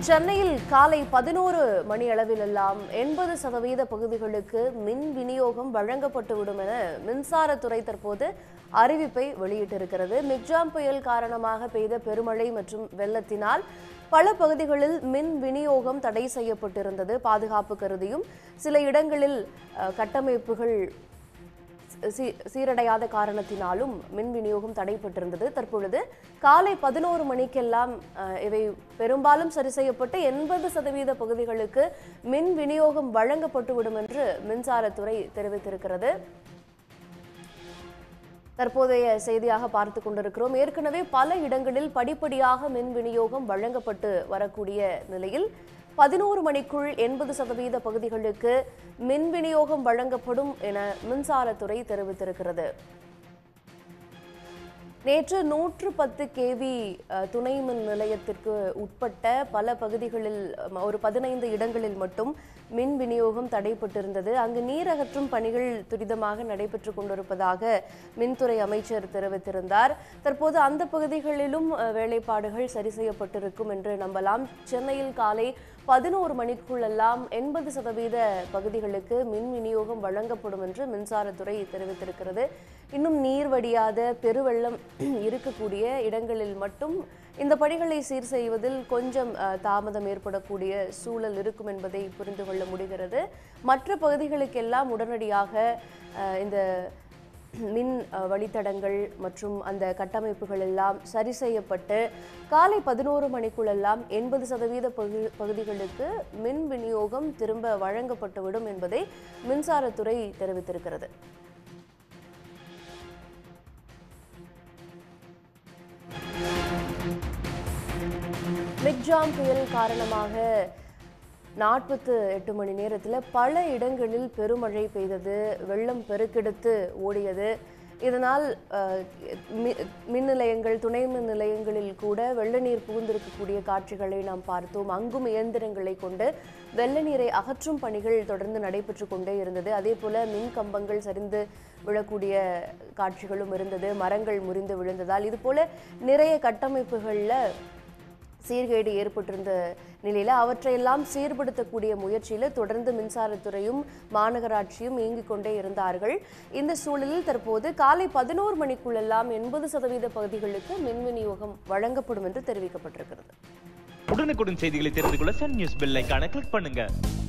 சென்னையில் காலை பதினோரு மணி அளவிலெல்லாம் எண்பது சதவீத பகுதிகளுக்கு மின் விநியோகம் வழங்கப்பட்டுவிடும் என மின்சாரத்துறை தற்போது அறிவிப்பை வெளியிட்டிருக்கிறது மிக்ஜாம் புயல் காரணமாக பெய்த பெருமழை மற்றும் வெள்ளத்தினால் பல பகுதிகளில் மின் விநியோகம் தடை செய்யப்பட்டிருந்தது பாதுகாப்பு கருதியும் சில இடங்களில் அஹ், கட்டமைப்புகள் சீ- சீரடையாத காரணத்தினாலும் மின் விநியோகம் தடைப்பட்டிருந்தது தற்பொழுது காலை பதினோரு மணிக்கெல்லாம் அஹ், இவை பெரும்பாலும் சரி செய்யப்பட்டு எண்பது சதவீத பகுதிகளுக்கு மின் விநியோகம் வழங்கப்பட்டுவிடும் என்று மின்சாரத்துறை தெரிவித்திருக்கிறது தற்போதைய செய்தியாக பார்த்து கொண்டிருக்கிறோம் ஏற்கனவே பல இடங்களில் படிப்படியாக மின் விநியோகம் வழங்கப்பட்டு வரக்கூடிய நிலையில் பதினோரு மணிக்குள் எண்பது சதவீத பகுதிகளுக்கு மின் விநியோகம் வழங்கப்படும் என மின்சாரத்துறை தெரிவித்திருக்கிறது நேற்று நூற்று பத்து கேவி துணை மின் நிலையத்திற்கு உட்பட்ட பல பகுதிகளில் அம், ஒரு பதினைந்து இடங்களில் மட்டும் மின் விநியோகம் தடைப்பட்டிருந்தது அங்கு நீர் அகற்றும் பணிகள் துரிதமாக நடைபெற்று கொண்டிருப்பதாக மின்துறை அமைச்சர் தெரிவித்திருந்தார் தற்போது அந்த பகுதிகளிலும் அஹ், வேலைப்பாடுகள் சரி செய்யப்பட்டிருக்கும் என்று நம்பலாம் சென்னையில் காலை பதினோரு மணிக்குள்ளெல்லாம் எண்பது சதவீத பகுதிகளுக்கு மின் விநியோகம் வழங்கப்படும் என்று மின்சாரத்துறை தெரிவித்திருக்கிறது இன்னும் நீர் வடியாத பெருவெள்ளம் இருக்கக்கூடிய இடங்களில் மட்டும் இந்த பணிகளை சீர் செய்வதில் கொஞ்சம் அஹ், தாமதம் ஏற்படக்கூடிய சூழல் இருக்கும் என்பதை புரிந்து கொள்ள முடிகிறது மற்ற பகுதிகளுக்கெல்லாம் உடனடியாக அஹ், இந்த மின் அஹ், வழித்தடங்கள் மற்றும் அந்த கட்டமைப்புகள் எல்லாம் சரி செய்யப்பட்டு காலை பதினோரு மணிக்குள்ளெல்லாம் எண்பது சதவீத பகு பகுதிகளுக்கு மின் விநியோகம் திரும்ப வழங்கப்பட்டுவிடும் என்பதை மின்சாரத்துறை தெரிவித்திருக்கிறது மிக்ஜாம் புயல் காரணமாக நாற்பத்து எட்டு மணி நேரத்தில் பல இடங்களில் பெருமழை பெய்தது வெள்ளம் பெருக்கெடுத்து ஓடியது இதனால் அஹ், மி- மின் நிலையங்கள் துணை மின் நிலையங்களில் கூட வெள்ள நீர் புகுந்திருக்கக்கூடிய காட்சிகளை நாம் பார்த்தோம் அங்கும் இயந்திரங்களை கொண்டு வெள்ள நீரை அகற்றும் பணிகள் தொடர்ந்து நடைபெற்று கொண்டே இருந்தது அதே போல மின் கம்பங்கள் சரிந்து விழக்கூடிய காட்சிகளும் இருந்தது மரங்கள் முறிந்து விழுந்ததால் இது போல நிறைய கட்டமைப்புகளில் சீர்கேடு ஏற்பட்டிருந்த நிலையில அவற்றையெல்லாம் சீர்படுத்தக்கூடிய முயற்சியில தொடர்ந்து மின்சாரத்துறையும் மாநகராட்சியும் இயங்கிக் கொண்டே இருந்தார்கள் இந்த சூழலில் தற்போது காலை பதினோரு மணிக்குள்ளெல்லாம் எண்பது சதவீத பகுதிகளுக்கு மின் விநியோகம் வழங்கப்படும் என்று தெரிவிக்கப்பட்டிருக்கிறது உடனுக்குடன் செய்திகளை தெரிந்து கொள்ள சன் நியூஸ் பெல் ஐகானை கிளிக் பண்ணுங்க